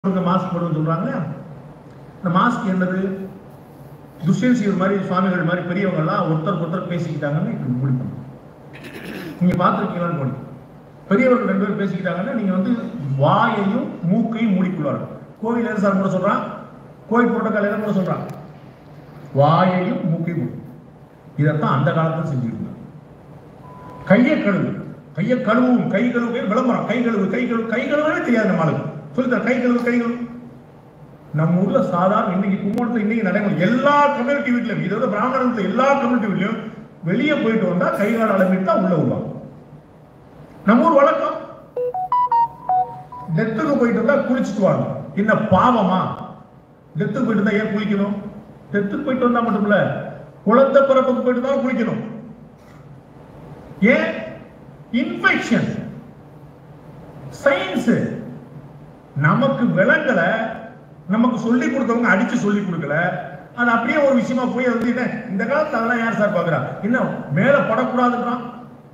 போடுங்க மாஸ்க் போடுன்னு சொல்றாங்க இந்த மாஸ்க் என்னது துஷ்யந்த் சிவர் மாதிரி சுவாமிகள் மாதிரி பெரியவங்க எல்லாம் ஒருத்தருக்கு ஒருத்தர் பேசிக்கிட்டாங்கன்னு இப்படி முடிக்கணும் நீங்க பார்த்துருக்கீங்களான்னு போனீங்க பெரியவர்கள் ரெண்டு பேரும் பேசிக்கிட்டாங்கன்னா நீங்க வந்து வாயையும் மூக்கையும் மூடிக்கொள்வார்கள் கோவில் என்ன சார் கூட சொல்றான் கோவில் புரோட்டோக்கால் என்ன கூட சொல்றான் வாயையும் மூக்கையும் மூடி இதைத்தான் அந்த காலத்துல செஞ்சுட்டு இருந்தாங்க கையை கழுவு கையை கழுவும் கை கழுவு பேர் விளம்பரம் கை கழுவு கை கழுவு கை கழுவுனே தெரியாது நம்மளுக்கு சொல்லித்தர கை கழுவு கை கழுவு நம்ம ஊர்ல சாதாரண இன்னைக்கு கும்போணத்துல இன்னைக்கு நடைமுறை எல்லா கம்யூனிட்டி வீட்லயும் இதோட பிராமணர் வீட்டுல எல்லா கம்யூனிட்டி வீட்லயும் வெளியே போயிட்டு வந்தா கை கால் அளவிட்டு தான் உள்ள வருவாங்க நம்ம ஊர் வழக்கம் டெத்துக்கு போயிட்டு வந்தா குளிச்சுட்டு வாங்க என்ன பாவமா டெத்துக்கு போயிட்டு வந்தா ஏன் குளிக்கணும் டெத்துக்கு போயிட்டு வந்தா மட்டும் இல்ல குழந்தை பிறப்புக்கு போயிட்டு தான் குளிக்கணும் ஏன் இன்ஃபெக்ஷன் சயின்ஸ் நமக்கு விளங்கல நமக்கு சொல்லி கொடுத்தவங்க அடிச்சு சொல்லி கொடுக்கல அது அப்படியே ஒரு விஷயமா போய் அது வந்து என்ன இந்த காலத்துல அதெல்லாம் யார் சார் பாக்குறா என்ன மேல படக்கூடாதுன்றான்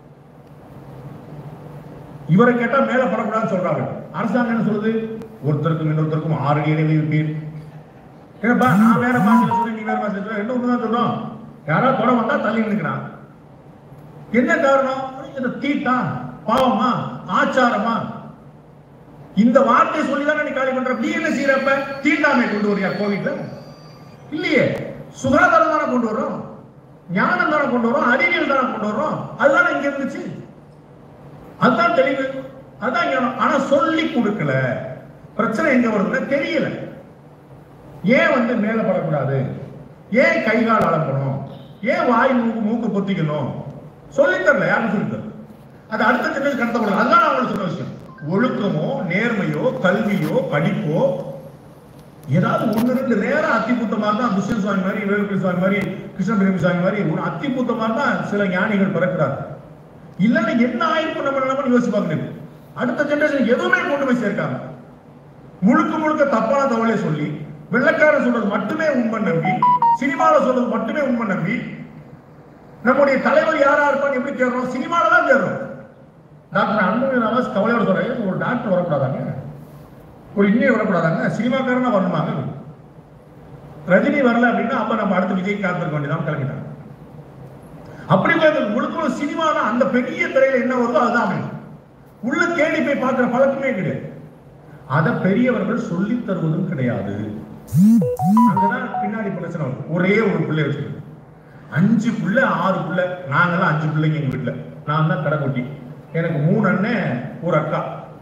இவரை கேட்டா மேல படக்கூடாதுன்னு சொல்றாங்க அரசாங்கம் என்ன சொல்லுது ஒருத்தருக்கும் இன்னொருத்தருக்கும் ஆறு அடி இடைவெளி இருக்கு ஏப்பா நான் வேற பாஷையில சொல்லி நீ வேற பாஷையில சொல்ற என்ன ஒண்ணுதான் சொல்றோம் யாராவது தொட வந்தா தள்ளி நிற்கிறான் என்ன காரணம் இந்த தீட்டா பாவமா ஆச்சாரமா இந்த வார்த்தை சொல்லி தானே நீ காலி பண்ற நீ என்ன செய்யறப்ப தீண்டாமை கொண்டு வரியா கோவிட்ல இல்லையே சுகாதாரம் தானே கொண்டு வரோம் ஞானம் தானே கொண்டு வரோம் அறிவியல் தானே கொண்டு வரோம் அதுதானே இங்க இருந்துச்சு அதுதான் தெளிவு அதுதான் ஞானம் ஆனா சொல்லி கொடுக்கல பிரச்சனை எங்க வருதுன்னா தெரியல ஏன் வந்து மேல படக்கூடாது ஏன் கை கால் அளக்கணும் ஏன் வாய் மூக்கு மூக்கு பொத்திக்கணும் சொல்லி தரல யாரும் சொல்லி தரல அது அடுத்த ஜெனரேஷன் கடத்தப்படல அதுதான் நான் உங்களுக்கு சொன்ன விஷயம் ஒழுக்கமோ நேர்மையோ கல்வியோ படிப்போ ஏதாவது ஒண்ணு ரெண்டு நேரம் அத்திபூத்தமாக தான் துஷ்யன் சுவாமி மாதிரி வேலுக்குடி சுவாமி மாதிரி கிருஷ்ணபிரமி சுவாமி மாதிரி ஒரு அத்திபூத்தமாக தான் சில ஞானிகள் பிறக்கிறார்கள் இல்லைன்னா என்ன ஆயிருக்கும் நம்ம நிலைமை யோசிச்சு பார்க்கணும் அடுத்த ஜெனரேஷன் எதுவுமே கொண்டு போய் சேர்க்காம முழுக்க முழுக்க தப்பான தவளையை சொல்லி வெள்ளக்காரன் சொல்றது மட்டுமே உண்மை நம்பி சினிமாவில் சொல்றது மட்டுமே உண்மை நம்பி நம்முடைய தலைவர் யாரா இருப்பான்னு எப்படி தேடுறோம் சினிமால தான் தேடுறோம் டாக்டர் அன்பு நவாஸ் கவலையோட சொல்றாங்க ஒரு டாக்டர் வரக்கூடாதாங்க ஒரு இன்ஜினியர் வரக்கூடாதாங்க சினிமாக்காரனா வரணுமாங்க ரஜினி வரல அப்படின்னா அப்ப நம்ம அடுத்து விஜய் காத்திருக்க வேண்டியதான் கிளம்பிட்டாங்க அப்படி போய் முழுக்க சினிமானா அந்த பெரிய திரையில என்ன வருதோ அதுதான் அமையும் உள்ள தேடி போய் பார்க்கிற பழக்கமே கிடையாது அதை பெரியவர்கள் சொல்லி தருவதும் கிடையாது அங்கதான் பின்னாடி பிரச்சனை வரும் ஒரே ஒரு பிள்ளை வச்சிருக்கு அஞ்சு புள்ள ஆறு புள்ள நாங்கெல்லாம் அஞ்சு பிள்ளைங்க எங்க வீட்டுல நான் தான் கடைக்குட்டி எனக்கு மூணு அண்ணன் ஒரு அக்கா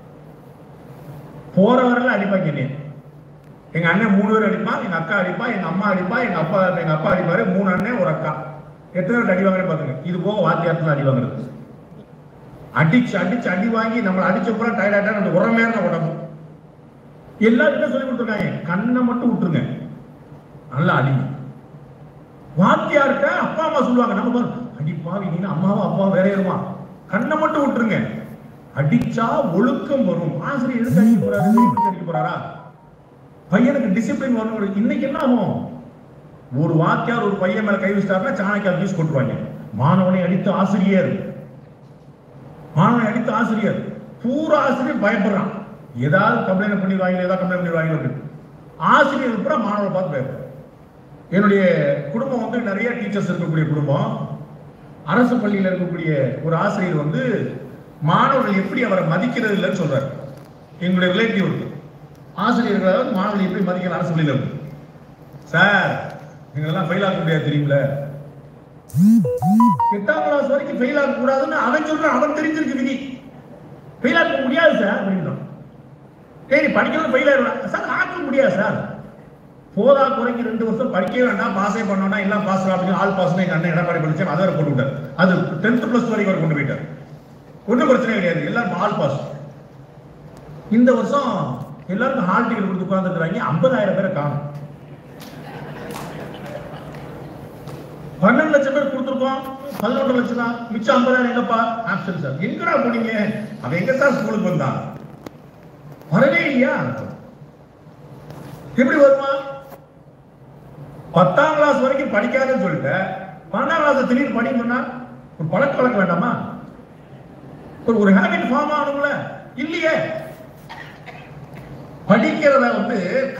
போற வரல அடிப்பாங்க என்னைய எங்க அண்ணன் மூணு பேர் அடிப்பான் எங்க அக்கா அடிப்பா எங்க அம்மா அடிப்பா எங்க அப்பா எங்க அப்பா அடிப்பாரு மூணு அண்ணன் ஒரு அக்கா எத்தனை பேர் அடி வாங்குறேன் பாத்துங்க இது போக வாத்தியாரத்துல அடி வாங்குறது அடிச்சு அடிச்சு அடி வாங்கி நம்மளை அடிச்ச பூரா டயர்ட் ஆயிட்டா நம்ம உரமேற உடம்பு எல்லாருக்குமே சொல்லி கொடுத்துருக்காங்க கண்ணை மட்டும் விட்டுருங்க நல்லா அடிங்க வாத்தியார்கிட்ட அப்பா அம்மா சொல்லுவாங்க நம்ம பாரு அடி பாவி நீ அம்மாவும் அப்பாவும் வேற ஏறுவான் கண்ணை மட்டும் விட்டுருங்க அடிச்சா ஒழுக்கம் வரும் ஆசிரியர் எதுக்கு அடிக்க போறாரு எதுக்கு அடிக்க போறாரா பையனுக்கு டிசிப்ளின் வரணும் இன்னைக்கு என்ன ஆகும் ஒரு வாத்தியார் ஒரு பையன் மேல கை வச்சிட்டாருன்னா சாணக்கியார் பீஸ் கொட்டுவாங்க மாணவனை அடித்த ஆசிரியர் மாணவனை அடித்த ஆசிரியர் பூரா ஆசிரியர் பயப்படுறான் ஏதாவது கம்ப்ளைண்ட் பண்ணிடுவாங்க ஏதாவது கம்ப்ளைண்ட் பண்ணிடுவாங்க அப்படின்னு ஆசிரியர் பூரா மாணவரை பார்த்து பயப்படுறான் என்னுடைய குடும்பம் வந்து நிறைய டீச்சர்ஸ் இருக்கக்கூடிய குடும்பம் அரசு பள்ளியில் இருக்கக்கூடிய ஒரு ஆசிரியர் வந்து மாணவர்கள் எப்படி அவரை மதிக்கிறது இல்லைன்னு சொல்றாரு எங்களுடைய ரிலேட்டிவ் இருக்கு ஆசிரியர்களாவது மாணவர்கள் எப்படி மதிக்கிற அரசு பள்ளியில் இருக்கு சார் நீங்களெல்லாம் ஃபெயில் ஆக முடியாது தெரியுங்கள எட்டாம் கிளாஸ் வரைக்கும் ஃபெயில் ஆக கூடாதுன்னு அவன் சொல்றான் அவன் தெரிஞ்சிருக்கு விதி ஃபெயில் ஆக முடியாது சார் அப்படின்றான் சரி படிக்கிறது ஃபெயில் ஆயிடலாம் சார் ஆக்க முடியாது சார் போதா குறைக்கு ரெண்டு வருஷம் படிக்கவே வேண்டாம் பாஸே பண்ணோம்னா எல்லாம் பாஸ் அப்படின்னு ஆல் பாஸ் எங்க அண்ணன் எடப்பாடி படிச்சு அதை போட்டு விட்டார் அது டென்த் பிளஸ் வரைக்கும் அவர் கொண்டு போயிட்டார் ஒன்றும் பிரச்சனை கிடையாது எல்லாரும் ஆல் பாஸ் இந்த வருஷம் எல்லாருக்கும் ஹால் டிக்கெட் கொடுத்து உட்கார்ந்துருக்காங்க ஐம்பதாயிரம் பேரை காணும் பன்னெண்டு லட்சம் பேர் கொடுத்துருக்கோம் பதினொன்று லட்சம் தான் மிச்சம் ஐம்பதாயிரம் எங்கப்பா ஆப்சன் சார் எங்கடா போனீங்க அவன் எங்க சார் ஸ்கூலுக்கு வந்தான் வரவே இல்லையா எப்படி வருமா பத்தாம் கிளாஸ் வரைக்கும் படிக்காதுன்னு சொல்லிட்டு பன்னெண்டாம் கிளாஸ் திடீர்னு படிக்கணும்னா ஒரு பழக்க வழக்க வேண்டாமா ஒரு ஒரு ஹேபிட் ஃபார்ம் ஆகணும்ல இல்லையே படிக்கிறத வந்து